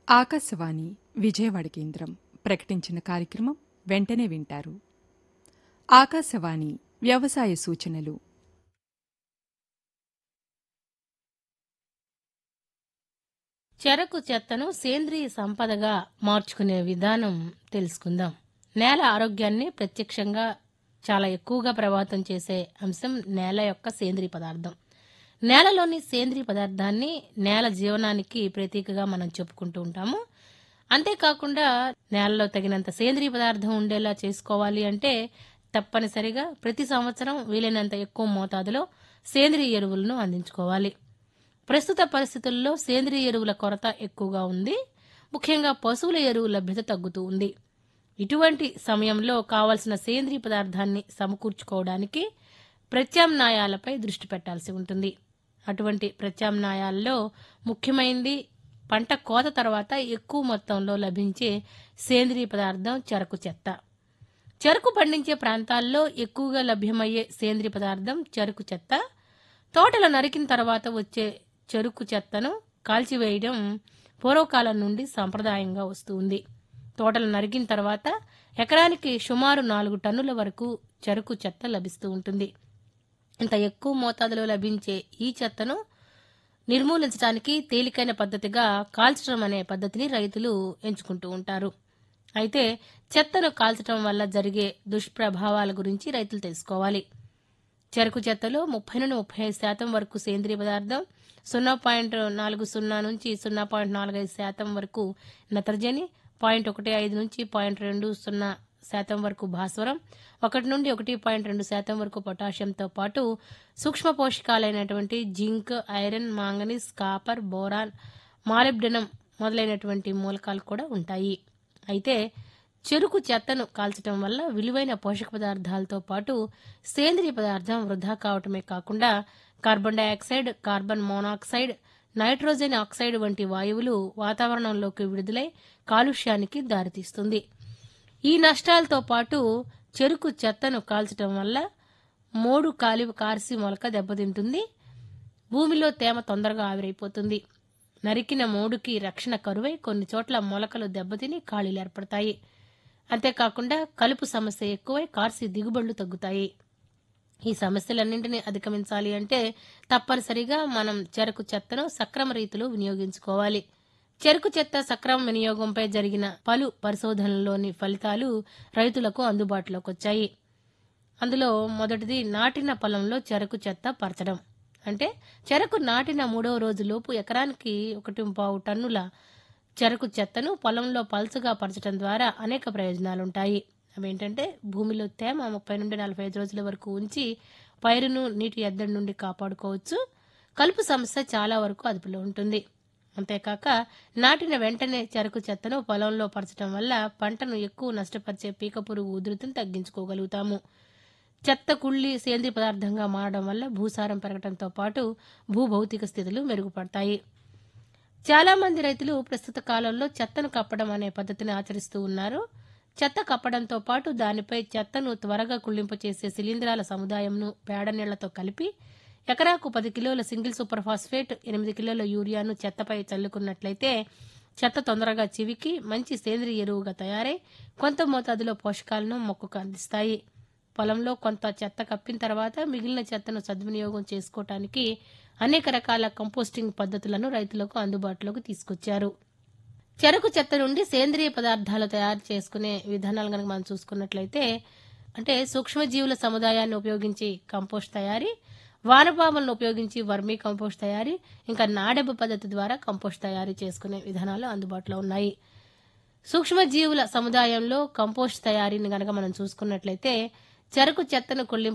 ఆకాశవాణి విజయవాడ కేంద్రం ప్రకటించిన కార్యక్రమం వెంటనే వింటారు ఆకాశవాణి వ్యవసాయ సూచనలు చెరకు చెత్తను సేంద్రియ సంపదగా మార్చుకునే విధానం తెలుసుకుందాం నేల ఆరోగ్యాన్ని ప్రత్యక్షంగా చాలా ఎక్కువగా ప్రభావితం చేసే అంశం నేల యొక్క సేంద్రియ పదార్థం నేలలోని సేంద్రియ పదార్థాన్ని నేల జీవనానికి ప్రతీకగా మనం చెప్పుకుంటూ ఉంటాము అంతేకాకుండా నేలలో తగినంత సేంద్రియ పదార్థం ఉండేలా చేసుకోవాలి అంటే తప్పనిసరిగా ప్రతి సంవత్సరం వీలైనంత ఎక్కువ మోతాదులో సేంద్రియ ఎరువులను అందించుకోవాలి ప్రస్తుత పరిస్థితుల్లో సేంద్రియ ఎరువుల కొరత ఎక్కువగా ఉంది ముఖ్యంగా పశువుల ఎరువు లభ్యత తగ్గుతూ ఉంది ఇటువంటి సమయంలో కావలసిన సేంద్రియ పదార్థాన్ని సమకూర్చుకోవడానికి ప్రత్యామ్నాయాలపై దృష్టి పెట్టాల్సి ఉంటుంది అటువంటి ప్రత్యామ్నాయాల్లో ముఖ్యమైనది పంట కోత తర్వాత ఎక్కువ మొత్తంలో లభించే సేంద్రియ పదార్థం చెరకు చెత్త చెరకు పండించే ప్రాంతాల్లో ఎక్కువగా లభ్యమయ్యే సేంద్రియ పదార్థం చెరకు చెత్త తోటలు నరికిన తర్వాత వచ్చే చెరుకు చెత్తను కాల్చివేయడం పూర్వకాలం నుండి సంప్రదాయంగా వస్తుంది తోటలు నరికిన తర్వాత ఎకరానికి సుమారు నాలుగు టన్నుల వరకు చెరుకు చెత్త లభిస్తూ ఉంటుంది ఇంత ఎక్కువ మోతాదులో లభించే ఈ చెత్తను నిర్మూలించడానికి తేలికైన పద్ధతిగా కాల్చడం అనే పద్ధతిని రైతులు ఎంచుకుంటూ ఉంటారు అయితే చెత్తను కాల్చడం వల్ల జరిగే దుష్ప్రభావాల గురించి రైతులు తెలుసుకోవాలి చెరకు చెత్తలో ముప్పై నుండి ముప్పై ఐదు శాతం వరకు సేంద్రియ పదార్థం సున్నా పాయింట్ నాలుగు సున్నా నుంచి సున్నా పాయింట్ నాలుగు ఐదు శాతం వరకు నత్రజని పాయింట్ ఒకటి ఐదు నుంచి పాయింట్ రెండు సున్నా శాతం వరకు భాస్వరం ఒకటి నుండి ఒకటి పాయింట్ రెండు శాతం వరకు పొటాషియంతో పాటు సూక్ష్మ పోషకాలైనటువంటి zinc iron manganese copper boron molybdenum మొదలైనటువంటి మూలకాలు కూడా ఉంటాయి అయితే చెరుకు చెత్తను కాల్చడం వల్ల విలువైన పోషక పదార్థాలతో పాటు సేంద్రియ పదార్థం వృధా కావటమే కాకుండా carbon dioxide carbon monoxide nitrogen oxide వంటి వాయువులు వాతావరణంలోకి విడుదలై కాలుష్యానికి దారితీస్తుంది ఈ నష్టాలతో పాటు చెరుకు చెత్తను కాల్చడం వల్ల మోడు కాలి కార్సి మొలక దెబ్బతింటుంది భూమిలో తేమ తొందరగా ఆవిరైపోతుంది నరికిన మోడుకి రక్షణ కరువై కొన్ని చోట్ల మొలకలు దెబ్బతిని ఖాళీలు ఏర్పడతాయి అంతేకాకుండా కలుపు సమస్య ఎక్కువై కార్సి దిగుబడులు తగ్గుతాయి ఈ సమస్యలన్నింటినీ అధిగమించాలి అంటే తప్పనిసరిగా మనం చెరకు చెత్తను సక్రమ రీతిలో వినియోగించుకోవాలి చెరకు చెత్త సక్రమ వినియోగంపై జరిగిన పలు పరిశోధనల్లోని ఫలితాలు రైతులకు అందుబాటులోకి వచ్చాయి అందులో మొదటిది నాటిన పొలంలో చెరకు చెత్త పరచడం అంటే చెరకు నాటిన మూడవ రోజులోపు ఎకరానికి ఒకటి పావు టన్నుల చెరకు చెత్తను పొలంలో పల్చగా పరచడం ద్వారా అనేక ప్రయోజనాలుంటాయి అవేంటంటే భూమిలో తేమ ముప్పై నుండి నలభై ఐదు రోజుల వరకు ఉంచి పైరును నీటి ఎద్దడి నుండి కాపాడుకోవచ్చు కలుపు సమస్య చాలా వరకు అదుపులో ఉంటుంది అంతేకాక నాటిన వెంటనే చెరకు చెత్తను పొలంలో పరచడం వల్ల పంటను ఎక్కువ నష్టపరిచే పీక పురుగు ఉధృతిని తగ్గించుకోగలుగుతాము చెత్త కుళ్ళి సేంద్రియ పదార్థంగా మారడం వల్ల భూసారం పెరగడంతో పాటు భూభౌతిక స్థితులు మెరుగుపడతాయి చాలా మంది రైతులు ప్రస్తుత కాలంలో చెత్తను కప్పడం అనే పద్ధతిని ఆచరిస్తూ ఉన్నారు చెత్త కప్పడంతో పాటు దానిపై చెత్తను త్వరగా కుళ్ళింపు చేసే శిలీంధ్రాల సముదాయంను పేడ నీళ్లతో కలిపి ఎకరాకు పది కిలోల సింగిల్ సూపర్ ఫాస్ఫేట్ ఎనిమిది కిలోల యూరియాను చెత్తపై చల్లుకున్నట్లయితే చెత్త తొందరగా చివికి మంచి సేంద్రియ ఎరువుగా తయారై కొంత మోతాదులో పోషకాలను మొక్కకు అందిస్తాయి పొలంలో కొంత చెత్త కప్పిన తర్వాత మిగిలిన చెత్తను సద్వినియోగం చేసుకోవటానికి అనేక రకాల కంపోస్టింగ్ పద్ధతులను రైతులకు అందుబాటులోకి తీసుకొచ్చారు చెరకు చెత్త నుండి సేంద్రియ పదార్థాలు తయారు చేసుకునే విధానాలు కనుక మనం చూసుకున్నట్లయితే అంటే సూక్ష్మజీవుల సముదాయాన్ని ఉపయోగించి కంపోస్ట్ తయారీ వానపాములను ఉపయోగించి వర్మీ కంపోస్ట్ తయారీ ఇంకా నాడెబ్బ పద్ధతి ద్వారా కంపోస్ట్ తయారీ చేసుకునే విధానాలు అందుబాటులో ఉన్నాయి సూక్ష్మజీవుల సముదాయంలో కంపోస్ట్ తయారీని గనక మనం చూసుకున్నట్లయితే చెరకు చెత్తను కుళ్ళింపు